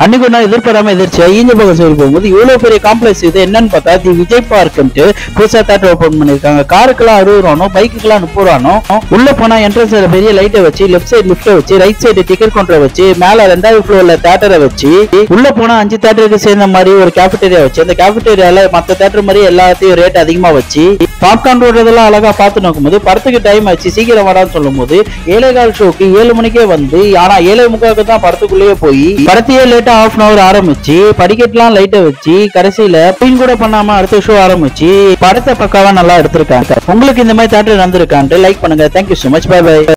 அன்னைக்கு நான் எதிர்பாராம எதிர்ச்சியா ஈஞ்ச பக்கம் சைடு போகும்போது இவ்வளவு பெரிய காம்ப்ளெக்ஸ் இது என்னன்னு பார்த்தா தி விஜய் பார்க்ன்ட்டு புதுசா தேட்டர் ஓபன் பண்ணிருக்காங்க காருக்கெல்லாம் அறுபது ரூபானோ பைக்குக்கெல்லாம் முப்பது ரூபானோ உள்ள போனா என்ட்ரன்ஸ் பெரிய லைட்டை வச்சு லெஃப்ட் சைடு லிஃப்ட்டை வச்சு ரைட் சைடு டிக்கெட் கவுண்டரை வச்சு மேல ரெண்டாவது ஃப்ளோர்ல தேட்டரை வச்சு உள்ள போனா அஞ்சு தேட்டருக்கு சேர்ந்த மாதிரி ஒரு கேஃபிட்டேரியா வச்சு அந்த கேஃபிட்டேரியால மத்த தேட்டர் மாதிரி எல்லாத்தையும் ரேட் அதிகமா வச்சு பாப்கார்ன் ஓடுறதெல்லாம் அழகா பார்த்து நோக்கும்போது படத்துக்கு டைம் ஆச்சு சீக்கிரம் வரான்னு சொல்லும்போது ஏழே கால் ஷோக்கு ஏழு மணிக்கே வந்து ஆனா ஏழே முக்காவுக்கு தான் படத்துக்குள்ளேயே போய் படத்தையே லேட்டா ஹாஃப் அன் அவர் ஆரம்பிச்சு படிக்கட்டுலாம் லைட்டை வச்சு கடைசியில பின் கூட பண்ணாம அடுத்த ஷோ ஆரம்பிச்சு படத்தை பக்காவா நல்லா எடுத்திருக்காங்க உங்களுக்கு இந்த மாதிரி தேட்டர் நடந்திருக்கான்ட்டு லைக் பண்ணுங்க thank you so much bye by